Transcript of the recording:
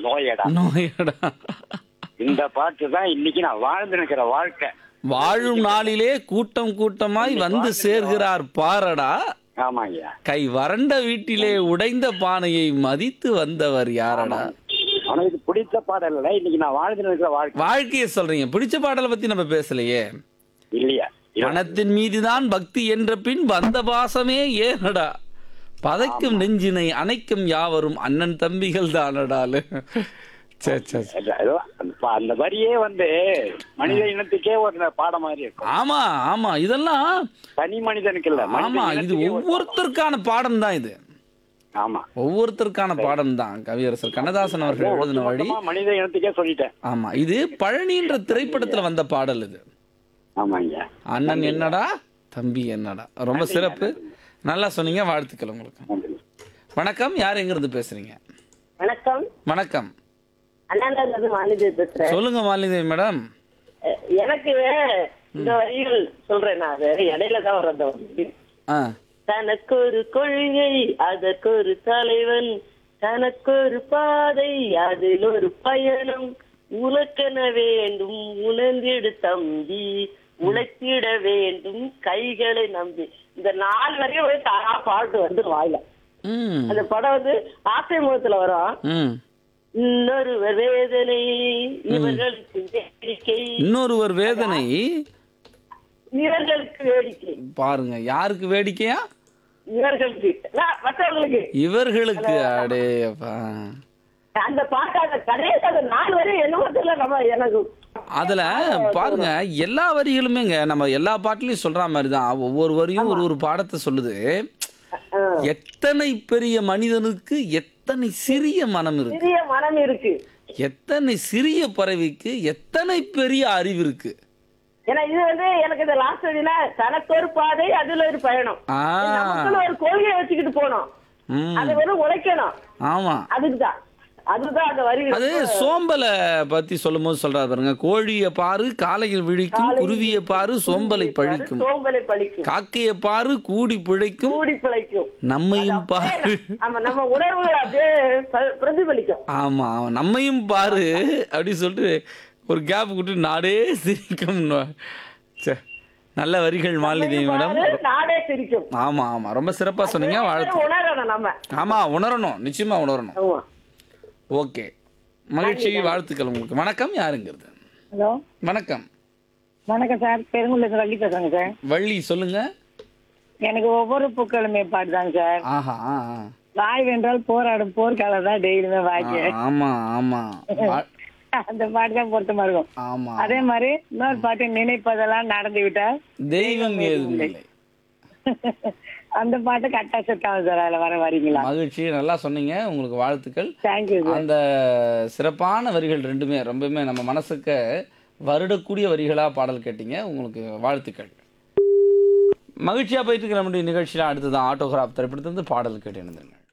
நோயடா நோயடா இந்த பாட்டு தான் இன்னைக்கு நான் வாழ்ந்து நிக்கிற வாழ்க்கை வாழும் நாளிலே கூட்டம் கூட்டமாய் வந்து சேர்கிறார் பாரடா ஆமாங்கய்யா கை வறண்ட வீட்டிலே உடைந்த பானையை மதித்து வந்தவர் யாரடா உனக்கு பிடித்த பாடல் இல்ல இன்னைக்கு நான் வாழ்ந்து நிக்கிற வாழ்க்கை வாழ்க்கையை சொல்றீங்க பிடிச்ச பாடலை பத்தி நம்ம பேசலையே இல்லையா இல்ல. பணத்தின் மீதுதான் பக்தி என்ற பின் வந்த பாசமே ஏனடா பதைக்கும் நெஞ்சினை அணைக்கும் யாவரும் அண்ணன் தம்பிகள் தானடாலு சே சே சே. இல்ல, ஏதோ அந்த பா- அந்த வரியே வந்து மனித இனத்துக்கே ஒரு பாடம் மாதிரி இருக்கும் ஆமா ஆமா இதெல்லாம் தனி மனிதனுக்கு இல்ல மனித ஆமா இது இனத்துக்கே ஒரு ஒவ்வொருத்தருக்கான பாடம் தான் இது ஆமா ஒவ்வொருத்தருக்கான பாடம் தான் கவியரசர் கண்ணதாசன் அவர்கள் எழுதின வழி மொத்தமா மனித இனத்துக்கே சொல்லிட்டேன் ஆமா இது பழனின்ற திரைப்படத்துல வந்த பாடல் இது ஆமாங்க அண்ணன் என்னடா தம்பி என்னடா ரொம்ப சிறப்பு நல்லா சொன்னீங்க வாழ்த்துக்கள் உங்களுக்கு நன்றி. வணக்கம் யார் எங்க இருந்து பேசுறீங்க வணக்கம் வணக்கம் அண்ணாநகர் மாநில பேசுறேன் சொல்லுங்க மாலினி மேடம் அஹ் எனக்கு இந்த வரிகள் சொல்றேன் நான் அது இடையில தான் வர அந்த வரி. ஆ தனக்கு ஒரு கொள்கை அதற்கு ஒரு தலைவன் தனக்கு ஒரு பாதை அதில் ஒரு பயணம் உனக்கென வேண்டும் உணர்ந்திடு தம்பி உழைத்திட வேண்டும் கைகளை நம்பி இந்த நாலு வரையும் போய் தானா பாட்டு வந்து வாயில ம் அந்த படம் வந்து ஆசை முகத்துல வரும் ம் இன்னொருவர் வேதனை இவர்களுக்கு வேடிக்கை இன்னொருவர் வேதனை இவர்களுக்கு வேடிக்கை பாருங்க யாருக்கு வேடிக்கையா இவர்களுக்கு நான் மற்றவர்களுக்கு இவர்களுக்கு அடேப்பா அந்த பாட்டு அந்த கடைசி அந்த நாலு வரை என்னமோ தெரியல நம்ம எனக்கு அதுல பாருங்க எல்லா வரிகளுமேங்க நம்ம எல்லா பாட்டுலயும் சொல்ற மாதிரி தான் ஒவ்வொரு வரியும் ஒரு ஒரு பாடத்தை சொல்லுது அஹ், எத்தனை பெரிய மனிதனுக்கு எத்தனை சிறிய மனம் இருக்கு சிறிய மனம் இருக்கு எத்தனை சிறிய பறவைக்கு எத்தனை பெரிய அறிவு இருக்கு ஏன்னா இது வந்து எனக்கு இந்த லாஸ்ட் வரினா தனக்கு ஒரு பாதை அதுல ஒரு பயணம் ஆ நமக்குள்ள ஒரு கொள்கையை வச்சுக்கிட்டு போனோம் ம் அது வெறும் உழைக்கணும் ஆமா அதுக்குதான் அதுதான் அந்த வரி அது சோம்பலை பத்தி சொல்லும்போது சொல்றாரு பாருங்க கோழியை பாரு காலையில் விழிக்கும் குருவியை பாரு சோம்பலை பழிக்கும் சோம்பலை பழிக்கும் காக்கையை பாரு கூடி பிழைக்கும் கூடி பிழைக்கும் நம்மையும் பாரு ஆமா நம்ம உணர்வுகள் அப்படியே ப- பிரதிபலிக்கும் ஆமா ஆமா நம்மையும் பாரு அப்படி சொல்லிட்டு ஒரு கேப் விட்டு நாடே சிரிக்கும் ச்சே, நல்ல வரிகள் மாலினி மேடம் பாரு, நாடே சிரிக்கும் ஆமா ஆமா ரொம்ப சிறப்பா சொன்னீங்க வாழ்த்து உணரணும் நம்ம ஆமா உணரணும் நிச்சயமா உணரணும் ஆமா ஓகே மகிழ்ச்சி வாழ்த்துக்கள் உங்களுக்கு வணக்கம் யாருங்கிறது ஹலோ வணக்கம் வணக்கம் சார் பெருங்குள்ள வள்ளி பேசுறேங்க சார் வள்ளி சொல்லுங்க எனக்கு ஒவ்வொரு பூக்களுமே பாட்டுதாங்க சார் ஆஹா ஆ, ஆ. வாய் வென்றால் போராடும் போர்க்காலம் தான் டெய்லியுமே வாய்க்கு ஆமா ஆமா வா- அந்த பாட்டு தான் பொருத்தமா இருக்கும் ஆமா அதே மாதிரி இன்னொரு பாட்டு நினைப்பதெல்லாம் நடந்து விட்டா தெய்வம் ஏதும் இல்லை அந்த பாட்டு கரெக்டா செட் ஆகும் சார் அதுல வர வரீங்களா மகிழ்ச்சி நல்லா சொன்னீங்க உங்களுக்கு வாழ்த்துக்கள் தேங்க்யூ சார் அந்த சிறப்பான வரிகள் ரெண்டுமே ரொம்பவுமே நம்ம மனசுக்கு வருடக்கூடிய வரிகளா பாடல் கேட்டீங்க உங்களுக்கு வாழ்த்துக்கள் மகிழ்ச்சியா போயிட்டு இருக்கிற நம்முடைய நிகழ்ச்சியில அடுத்ததான் ஆட்டோகிராஃப் திரைப்படத்திலிருந்து பாடல் கேட்டு எழுந்துங்க